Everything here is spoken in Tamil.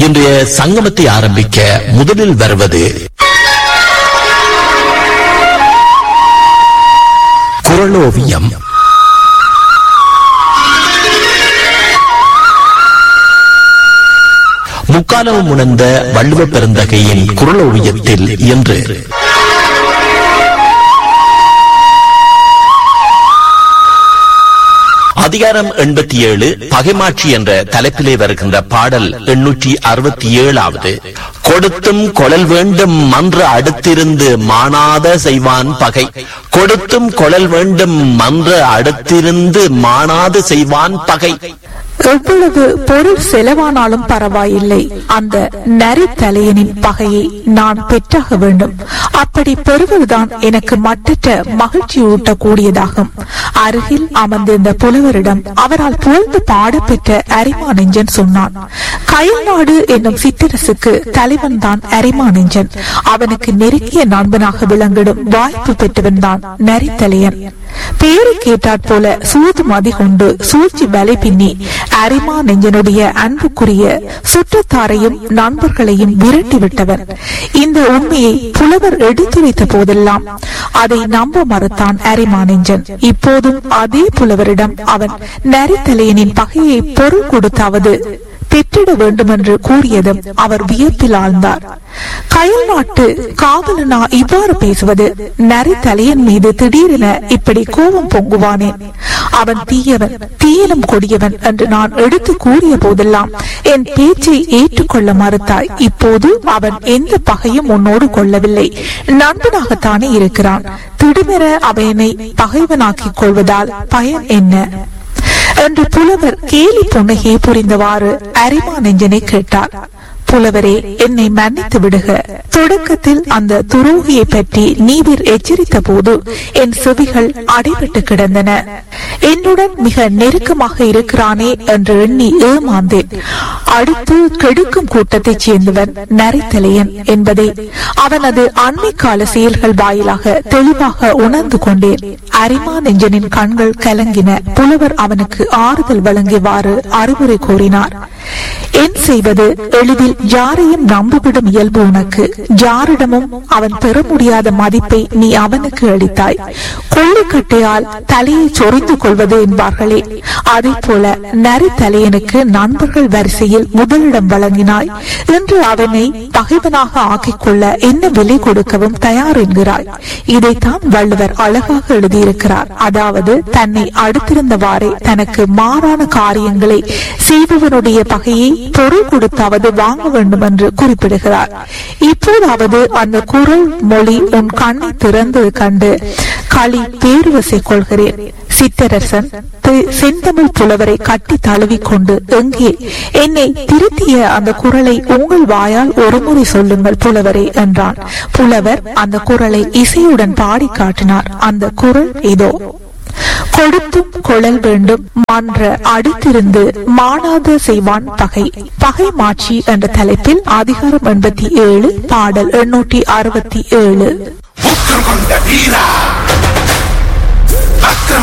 இன்றைய சங்கமத்தை ஆரம்பிக்க முதலில் வருவது குரலோவியம் முக்காலம் உணர்ந்த வள்ளுவ பெருந்தகையின் குரலோவியத்தில் இன்று அதிகாரம் எண்பத்தி ஏழு பகைமாட்சி என்ற தலைப்பிலே வருகின்ற பாடல் எண்ணூற்றி அறுபத்தி ஏழாவது கொடுத்தும் கொழல் வேண்டும் மன்ற அடுத்திருந்து மானாத செய்வான் பகை கொடுத்தும் கொழல் வேண்டும் மன்ற அடுத்திருந்து மானாது செய்வான் பகை எவ்வளவு பொருள் செலவானாலும் பரவாயில்லை அந்த நரித்தலையனின் பகையை நான் பெற்றாக வேண்டும் அப்படி பெறுவதுதான் எனக்கு மட்டற்ற மகிழ்ச்சி ஊட்டக்கூடியதாகும் அருகில் அமர்ந்திருந்த புலவரிடம் அவரால் புகழ்ந்து பாடப்பெற்ற அரிமானெஞ்சன் சொன்னான் கயல்நாடு என்னும் சிற்றரசுக்கு தலைவன் தான் அரிமானெஞ்சன் அவனுக்கு நெருங்கிய நண்பனாக விளங்கிடும் வாய்ப்பு பெற்றவன் தான் நரித்தலையன் பேரு கேட்டாற் போல சூது மதி கொண்டு சூழ்ச்சி வலை பின்னி அரிமா நெஞ்சனுடைய அன்புக்குரிய சுற்றத்தாரையும் நண்பர்களையும் விரட்டி விட்டவன் இந்த உண்மையை புலவர் எடுத்துரைத்த போதெல்லாம் அதை நம்ப மறுத்தான் அரிமா நெஞ்சன் இப்போதும் அதே புலவரிடம் அவன் நரித்தலையனின் பகையை பொருள் கொடுத்தாவது பெற்றிட வேண்டும் என்று கூறியதும் அவர் வியப்பில் ஆழ்ந்தார் கயல் நாட்டு காவலனா இவ்வாறு பேசுவது நரி தலையன் மீது திடீரென இப்படி கோபம் பொங்குவானேன் அவன் தீயவன் தீயனும் கொடியவன் என்று நான் எடுத்து கூறிய போதெல்லாம் என் பேச்சை ஏற்றுக்கொள்ள மறுத்தாய் இப்போது அவன் எந்த பகையும் உன்னோடு கொள்ளவில்லை நண்பனாகத்தானே இருக்கிறான் திடுமென அவனை பகைவனாக்கிக் கொள்வதால் பயன் என்ன என்று புலவர் கேலி புன்னகையை புரிந்தவாறு அரிமா நெஞ்சனை கேட்டார் புலவரே என்னை மன்னித்து விடுக தொடக்கத்தில் அந்த துரோகியை பற்றி நீவிர் எச்சரித்த போது என் செவிகள் அடைபட்டு கிடந்தன என்னுடன் மிக நெருக்கமாக இருக்கிறானே என்று எண்ணி ஏமாந்தேன் அடுத்து கெடுக்கும் கூட்டத்தைச் சேர்ந்தவன் நரித்தலையன் என்பதை அவனது அண்மை கால செயல்கள் வாயிலாக தெளிவாக உணர்ந்து கொண்டேன் அரிமா நெஞ்சனின் கண்கள் கலங்கின புலவர் அவனுக்கு ஆறுதல் வழங்கியவாறு அறிவுரை கூறினார் என் செய்வது எளிதில் யாரையும் நம்பிவிடும் இயல்பு உனக்கு யாரிடமும் அவன் பெற முடியாத மதிப்பை நீ அவனுக்கு அளித்தாய் கொள்ளுக்கட்டையால் தலையை சொரிந்து கொள்வது என்பார்களே அதே போல நரி தலையனுக்கு நண்பர்கள் வரிசையில் முதலிடம் வழங்கினாய் என்று அவனை பகைவனாக ஆக்கிக் கொள்ள என்ன விலை கொடுக்கவும் தயார் என்கிறாய் இதைத்தான் வள்ளுவர் அழகாக எழுதியிருக்கிறார் அதாவது தன்னை அடுத்திருந்தவாறே தனக்கு மாறான காரியங்களை செய்பவனுடைய பகையை பொருள் கொடுத்தாவது வாங்க வேண்டும் என்று குறிப்பிடுகிறார் இப்போதாவது அந்த குரல் மொழி உன் கண்ணை திறந்து கண்டு களி பேருவசை கொள்கிறேன் சித்தரசன் செந்தமிழ் புலவரை கட்டி தழுவிக்கொண்டு எங்கே என்னை திருத்திய அந்த குரலை உங்கள் வாயால் ஒருமுறை சொல்லுங்கள் புலவரே என்றான் புலவர் அந்த குரலை இசையுடன் பாடி காட்டினார் அந்த குரல் இதோ கொடுத்தும் கொழல் வேண்டும் மன்ற அடுத்திருந்து மானாத செய்வான் பகை பகை மாட்சி என்ற தலைப்பில் அதிகாரம் எண்பத்தி ஏழு பாடல் எண்ணூற்றி அறுபத்தி ஏழு உக்கிரம் கொண்ட வீரா அக்கிரம